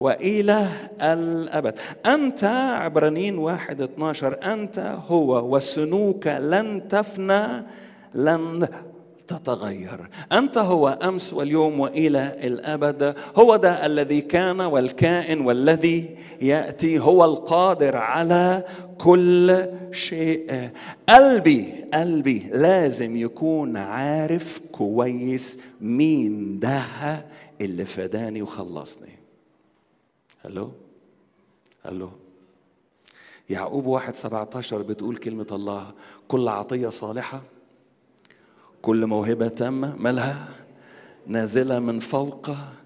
وإلى الأبد أنت عبرانيين واحد اتناشر أنت هو وسنوك لن تفنى لن تتغير أنت هو أمس واليوم وإلى الأبد هو ده الذي كان والكائن والذي يأتي هو القادر على كل شيء قلبي قلبي لازم يكون عارف كويس مين ده اللي فداني وخلصني هلو هلو يعقوب واحد سبعة عشر بتقول كلمة الله كل عطية صالحة كل موهبة تامة مالها نازلة من فوق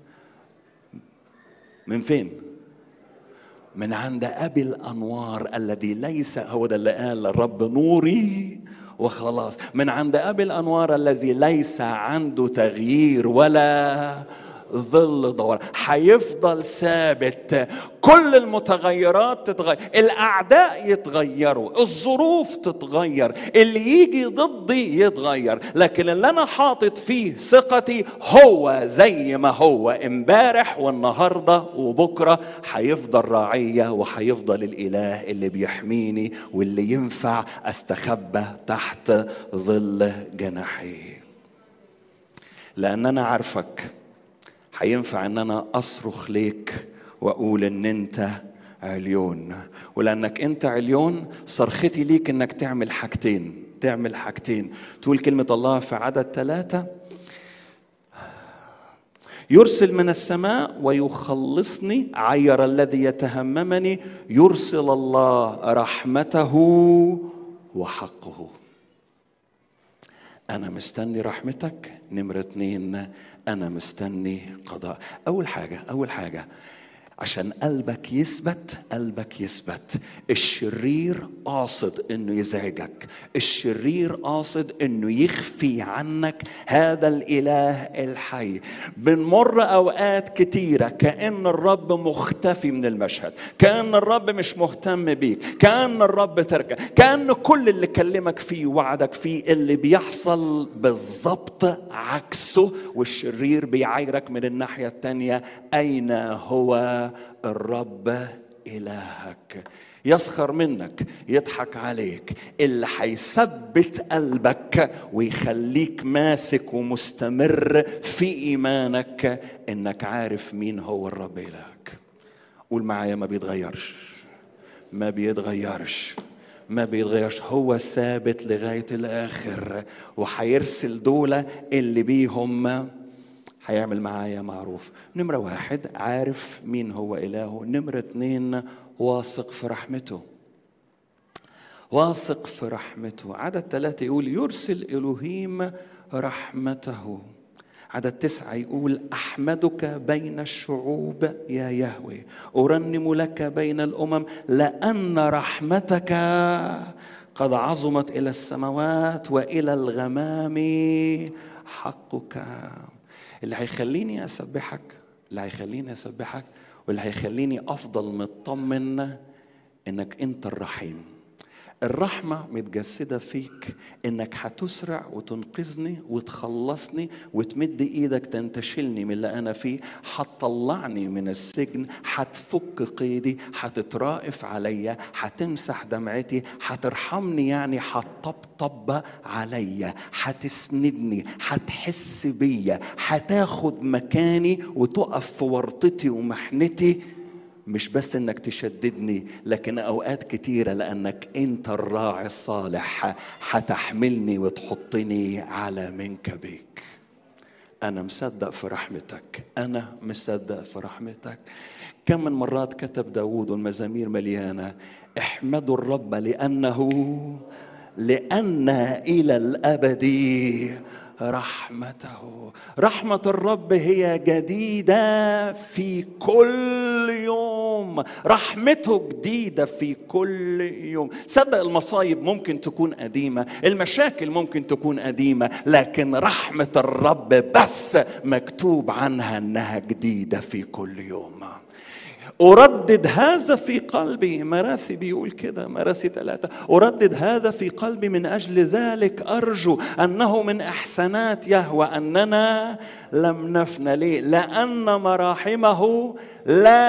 من فين؟ من عند أبي الأنوار الذي ليس هو ده اللي قال الرب نوري وخلاص من عند أبي الأنوار الذي ليس عنده تغيير ولا ظل دوار هيفضل ثابت كل المتغيرات تتغير الاعداء يتغيروا الظروف تتغير اللي يجي ضدي يتغير لكن اللي انا حاطط فيه ثقتي هو زي ما هو امبارح والنهارده وبكره هيفضل راعيه وهيفضل الاله اللي بيحميني واللي ينفع استخبى تحت ظل جناحيه لان انا عارفك هينفع ان انا اصرخ ليك واقول ان انت عليون ولانك انت عليون صرختي ليك انك تعمل حاجتين تعمل حاجتين تقول كلمة الله في عدد ثلاثة يرسل من السماء ويخلصني عير الذي يتهممني يرسل الله رحمته وحقه أنا مستني رحمتك نمرة اتنين أنا مستني قضاء أول حاجة أول حاجة عشان قلبك يثبت قلبك يثبت الشرير قاصد انه يزعجك الشرير قاصد انه يخفي عنك هذا الاله الحي بنمر اوقات كتيره كان الرب مختفي من المشهد كان الرب مش مهتم بيك كان الرب تركك كان كل اللي كلمك فيه وعدك فيه اللي بيحصل بالظبط عكسه والشرير بيعايرك من الناحيه التانيه اين هو الرب إلهك يسخر منك يضحك عليك اللي هيثبت قلبك ويخليك ماسك ومستمر في إيمانك إنك عارف مين هو الرب إلهك قول معايا ما بيتغيرش ما بيتغيرش ما بيتغيرش هو ثابت لغاية الآخر وهيرسل دولة اللي بيهم هيعمل معايا معروف نمرة واحد عارف مين هو إلهه نمرة اتنين واثق في رحمته واثق في رحمته عدد ثلاثة يقول يرسل إلهيم رحمته عدد تسعة يقول أحمدك بين الشعوب يا يهوي أرنم لك بين الأمم لأن رحمتك قد عظمت إلى السماوات وإلى الغمام حقك اللي هيخليني اسبحك اللي هيخليني اسبحك واللي هيخليني افضل مطمن انك انت الرحيم الرحمة متجسدة فيك انك هتسرع وتنقذني وتخلصني وتمد ايدك تنتشلني من اللي انا فيه هتطلعني من السجن هتفك قيدي هتترائف عليا هتمسح دمعتي هترحمني يعني هتطبطب عليا هتسندني هتحس بيا هتاخد مكاني وتقف في ورطتي ومحنتي مش بس انك تشددني لكن اوقات كتيره لانك انت الراعي الصالح هتحملني وتحطني على منكبك انا مصدق في رحمتك انا مصدق في رحمتك كم من مرات كتب داود والمزامير مليانه احمدوا الرب لانه لان الى الابد رحمته رحمة الرب هي جديدة في كل يوم رحمته جديدة في كل يوم صدق المصايب ممكن تكون قديمة المشاكل ممكن تكون قديمة لكن رحمة الرب بس مكتوب عنها انها جديدة في كل يوم أردد هذا في قلبي مراسي بيقول كده مراسي ثلاثة أردد هذا في قلبي من أجل ذلك أرجو أنه من إحسانات يهوى أننا لم نفنى ليه لأن مراحمه لا